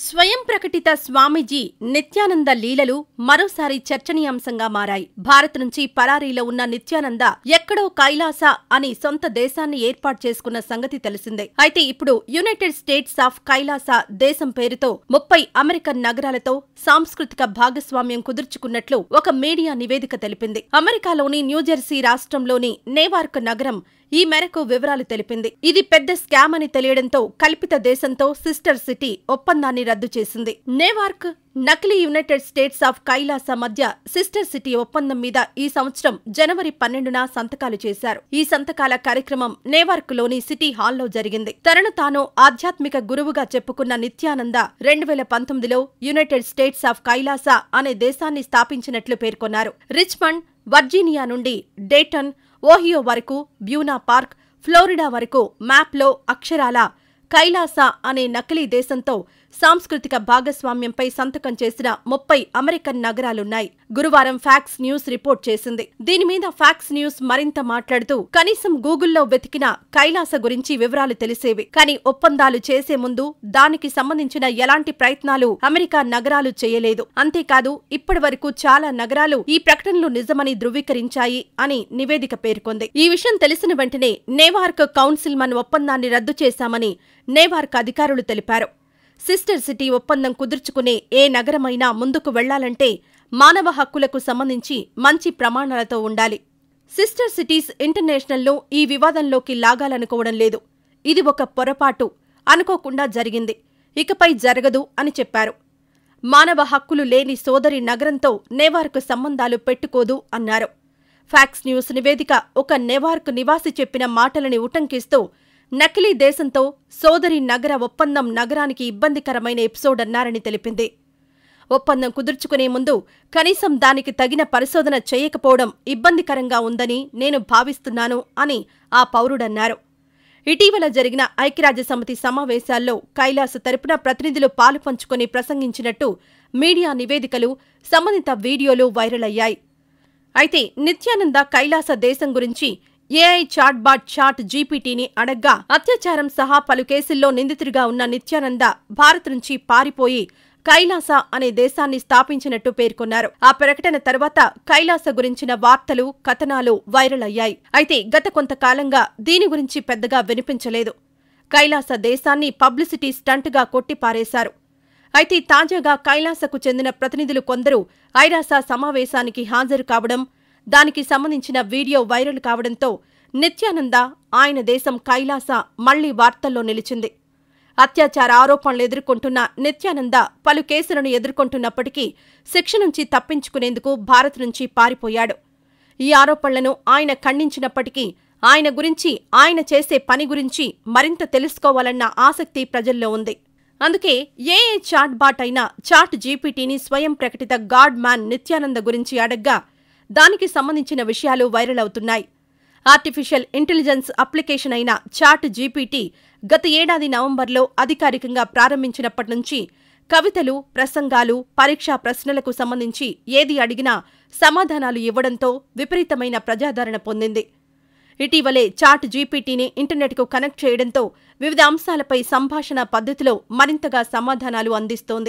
స్వయం ప్రకటిత స్వామీజీ నిత్యానంద లీలలు మరోసారి చర్చనీయాంశంగా మారాయి భారత్ నుంచి పరారీలో ఉన్న నిత్యానంద ఎక్కడో కైలాస అని సొంత దేశాన్ని ఏర్పాటు చేసుకున్న సంగతి తెలిసిందే అయితే ఇప్పుడు యునైటెడ్ స్టేట్స్ ఆఫ్ కైలాస దేశం పేరుతో ముప్పై అమెరికన్ నగరాలతో సాంస్కృతిక భాగస్వామ్యం కుదుర్చుకున్నట్లు ఒక మీడియా నివేదిక తెలిపింది అమెరికాలోని న్యూజెర్సీ రాష్ట్రంలోని నేవార్క్ నగరం ఈ మేరకు వివరాలు తెలిపింది ఇది పెద్ద స్కామ్ అని తెలియడంతో కల్పిత దేశంతో సిస్టర్ సిటీ ఒప్పందాన్ని రద్దు చేసింది నేవార్క్ నకిలీ యునైటెడ్ స్టేట్స్ ఆఫ్ కైలాస మధ్య సిస్టర్ సిటీ ఒప్పందం మీద ఈ సంవత్సరం జనవరి పన్నెండున సంతకాలు చేశారు ఈ సంతకాల కార్యక్రమం నేవార్క్ లోని సిటీ హాల్లో జరిగింది తనను తాను ఆధ్యాత్మిక గురువుగా చెప్పుకున్న నిత్యానంద రెండు వేల పంతొమ్మిదిలో యునైటెడ్ స్టేట్స్ ఆఫ్ కైలాస అనే దేశాన్ని స్థాపించినట్లు పేర్కొన్నారు రిచ్మండ్ వర్జీనియా నుండి డేటన్ ఓహియో వరకు బ్యూనా పార్క్ ఫ్లోరిడా వరకు మ్యాప్లో అక్షరాల కైలాస అనే నకిలీ దేశంతో సాంస్కృతిక భాగస్వామ్యంపై సంతకం చేసిన ముప్పై అమెరికన్ నగరాలున్నాయి గురువారం ఫ్యాక్స్ న్యూస్ రిపోర్ట్ చేసింది దీని మీద ఫ్యాక్స్ న్యూస్ మరింత మాట్లాడుతూ కనీసం గూగుల్లో వెతికిన కైలాస గురించి వివరాలు తెలిసేవి కానీ ఒప్పందాలు చేసే ముందు దానికి సంబంధించిన ఎలాంటి ప్రయత్నాలు అమెరికా నగరాలు చేయలేదు అంతేకాదు ఇప్పటి వరకు చాలా నగరాలు ఈ ప్రకటనలు నిజమని ధృవీకరించాయి అని నివేదిక పేర్కొంది ఈ విషయం తెలిసిన వెంటనే నేవార్క్ కౌన్సిల్ మన ఒప్పందాన్ని రద్దు చేశామని నేవార్క్ అధికారులు తెలిపారు సిస్టర్ సిటీ ఒప్పందం కుదుర్చుకునే ఏ నగరమైనా ముందుకు వెళ్లాలంటే మానవ హక్కులకు సంబంధించి మంచి ప్రమాణాలతో ఉండాలి సిస్టర్ సిటీస్ ఇంటర్నేషనల్ను ఈ వివాదంలోకి లాగాలనుకోవడం లేదు ఇది ఒక పొరపాటు అనుకోకుండా జరిగింది ఇకపై జరగదు అని చెప్పారు మానవ హక్కులు లేని సోదరి నగరంతో నేవార్క్ సంబంధాలు పెట్టుకోదు అన్నారు ఫ్యాక్స్ న్యూస్ నివేదిక ఒక నెవార్క్ నివాసి చెప్పిన మాటలని ఉటంకిస్తూ నకిలీ దేశంతో సోదరి నగర ఒప్పందం నగరానికి ఇబ్బందికరమైన ఎపిసోడ్ అన్నారని తెలిపింది ఒప్పందం కుదుర్చుకునే ముందు కనీసం దానికి తగిన పరిశోధన చేయకపోవడం ఇబ్బందికరంగా ఉందని నేను భావిస్తున్నాను అని ఆ పౌరుడన్నారు ఇటీవల జరిగిన ఐక్యరాజ్యసమితి సమావేశాల్లో కైలాస తరపున ప్రతినిధులు పాలు పంచుకొని ప్రసంగించినట్టు మీడియా నివేదికలు సంబంధిత వీడియోలు వైరల్ అయ్యాయి అయితే నిత్యానంద కైలాస దేశం గురించి ఏఐ చాట్బాట్ చాట్ జీపీటీని అడగ్గా అత్యాచారం సహా పలు కేసుల్లో నిందితుడిగా ఉన్న నిత్యానంద భారత్ నుంచి పారిపోయి కైలాస అనే దేశాన్ని స్థాపించినట్టు పేర్కొన్నారు ఆ ప్రకటన తర్వాత కైలాస గురించిన వార్తలు కథనాలు వైరల్ అయ్యాయి అయితే గత కొంతకాలంగా దీని గురించి పెద్దగా వినిపించలేదు కైలాస దేశాన్ని పబ్లిసిటీ స్టంట్గా కొట్టిపారేశారు అయితే తాజాగా కైలాసకు చెందిన ప్రతినిధులు కొందరు ఐరాస సమావేశానికి హాజరు కావడం దానికి సంబంధించిన వీడియో వైరల్ కావడంతో నిత్యానంద ఆయన దేశం కైలాస మళ్లీ వార్తల్లో నిలిచింది అత్యాచార ఆరోపణలు ఎదుర్కొంటున్న నిత్యానంద పలు కేసులను ఎదుర్కొంటున్నప్పటికీ శిక్ష నుంచి తప్పించుకునేందుకు భారత్ నుంచి పారిపోయాడు ఈ ఆరోపణలను ఆయన ఖండించినప్పటికీ ఆయన గురించి ఆయన చేసే పని గురించి మరింత తెలుసుకోవాలన్న ఆసక్తి ప్రజల్లో ఉంది అందుకే ఏ ఏ చాట్ బాట్ అయిన చాట్ జీపీటీని స్వయం ప్రకటిత గాడ్ మ్యాన్ నిత్యానంద గురించి అడగ్గా దానికి సంబంధించిన విషయాలు వైరల్ అవుతున్నాయి ఆర్టిఫిషియల్ ఇంటెలిజెన్స్ అప్లికేషన్ అయిన చాట్ జీపీటీ గత ఏడాది నవంబర్లో అధికారికంగా ప్రారంభించినప్పటి నుంచి కవితలు ప్రసంగాలు పరీక్షా ప్రశ్నలకు సంబంధించి ఏది అడిగినా సమాధానాలు ఇవ్వడంతో విపరీతమైన ప్రజాదరణ పొందింది ఇటీవలే చాట్ జీపీటీని ఇంటర్నెట్కు కనెక్ట్ చేయడంతో వివిధ అంశాలపై సంభాషణ పద్ధతిలో మరింతగా సమాధానాలు అందిస్తోంది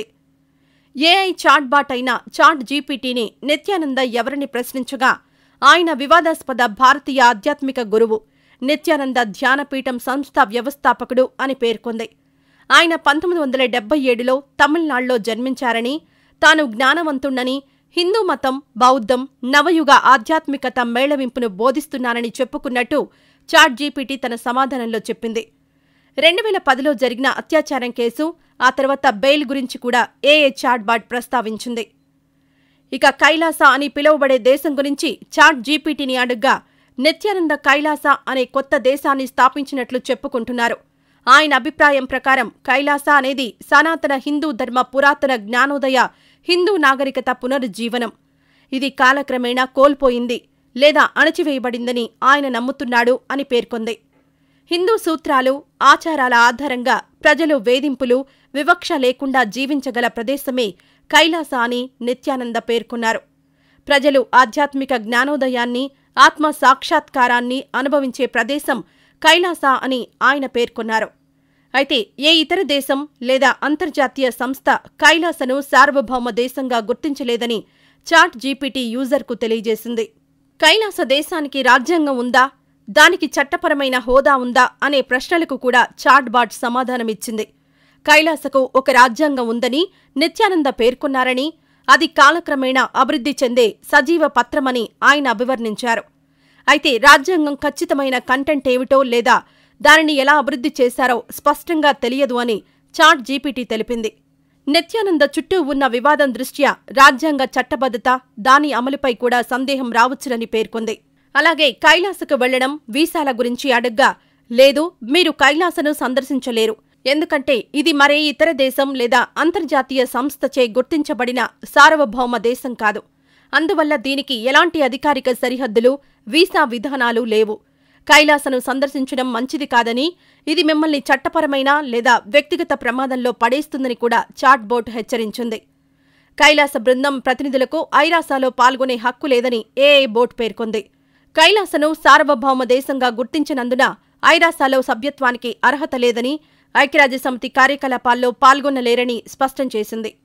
ఏఐ చాట్ బాట్ అయిన చాట్ జీపీటీని నిత్యానంద ఎవరిని ప్రశ్నించగా ఆయన వివాదాస్పద భారతీయ ఆధ్యాత్మిక గురువు నిత్యానంద ధ్యానపీఠం సంస్థ వ్యవస్థాపకుడు అని పేర్కొంది ఆయన పంతొమ్మిది వందల డెబ్బై ఏడులో తమిళనాడులో జన్మించారని తాను జ్ఞానవంతుణ్ణని హిందూ మతం బౌద్ధం నవయుగ ఆధ్యాత్మికత మేళవింపును బోధిస్తున్నానని చెప్పుకున్నట్టు చాట్ జీపీటీ తన సమాధానంలో చెప్పింది రెండు వేల పదిలో జరిగిన అత్యాచారం కేసు ఆ తర్వాత బెయిల్ గురించి కూడా ఏఏ చాట్బాట్ ప్రస్తావించింది ఇక కైలాస అని పిలువబడే దేశం గురించి చాట్ జీపీటీని అడుగ్గా నిత్యానంద కైలాస అనే కొత్త దేశాన్ని స్థాపించినట్లు చెప్పుకుంటున్నారు ఆయన అభిప్రాయం ప్రకారం కైలాస అనేది సనాతన హిందూ ధర్మ పురాతన జ్ఞానోదయ హిందూ నాగరికత పునరుజ్జీవనం ఇది కాలక్రమేణా కోల్పోయింది లేదా అణచివేయబడిందని ఆయన నమ్ముతున్నాడు అని పేర్కొంది హిందూ సూత్రాలు ఆచారాల ఆధారంగా ప్రజలు వేధింపులు వివక్ష లేకుండా జీవించగల ప్రదేశమే కైలాస అని నిత్యానంద పేర్కొన్నారు ప్రజలు ఆధ్యాత్మిక జ్ఞానోదయాన్ని ఆత్మ సాక్షాత్కారాన్ని అనుభవించే ప్రదేశం కైలాస అని ఆయన పేర్కొన్నారు అయితే ఏ ఇతర దేశం లేదా అంతర్జాతీయ సంస్థ కైలాసను సార్వభౌమ దేశంగా గుర్తించలేదని చాట్ జీపీటీ యూజర్కు తెలియజేసింది కైలాస దేశానికి రాజ్యాంగం ఉందా దానికి చట్టపరమైన హోదా ఉందా అనే ప్రశ్నలకు కూడా చాట్ బాట్ సమాధానమిచ్చింది కైలాసకు ఒక రాజ్యాంగం ఉందని నిత్యానంద పేర్కొన్నారని అది కాలక్రమేణా అభివృద్ధి చెందే సజీవ పత్రమని ఆయన అభివర్ణించారు అయితే రాజ్యాంగం ఖచ్చితమైన కంటెంట్ ఏమిటో లేదా దానిని ఎలా అభివృద్ధి చేశారో స్పష్టంగా తెలియదు అని చాట్ జీపీటీ తెలిపింది నిత్యానంద చుట్టూ ఉన్న వివాదం దృష్ట్యా రాజ్యాంగ చట్టబద్ధత దాని అమలుపై కూడా సందేహం రావచ్చునని పేర్కొంది అలాగే కైలాసకు వెళ్లడం వీసాల గురించి అడగ్గా లేదు మీరు కైలాసను సందర్శించలేరు ఎందుకంటే ఇది మరే ఇతర దేశం లేదా అంతర్జాతీయ సంస్థచే గుర్తించబడిన సార్వభౌమ దేశం కాదు అందువల్ల దీనికి ఎలాంటి అధికారిక సరిహద్దులు వీసా విధానాలు లేవు కైలాసను సందర్శించడం మంచిది కాదని ఇది మిమ్మల్ని చట్టపరమైన లేదా వ్యక్తిగత ప్రమాదంలో పడేస్తుందని కూడా చాట్ బోట్ హెచ్చరించింది కైలాస బృందం ప్రతినిధులకు ఐరాసాలో పాల్గొనే హక్కు లేదని ఏఏ బోట్ పేర్కొంది కైలాసను సార్వభౌమ దేశంగా గుర్తించినందున ఐరాసాలో సభ్యత్వానికి అర్హత లేదని ఐక్యరాజ్యసమితి కార్యకలాపాల్లో పాల్గొనలేరని స్పష్టం చేసింది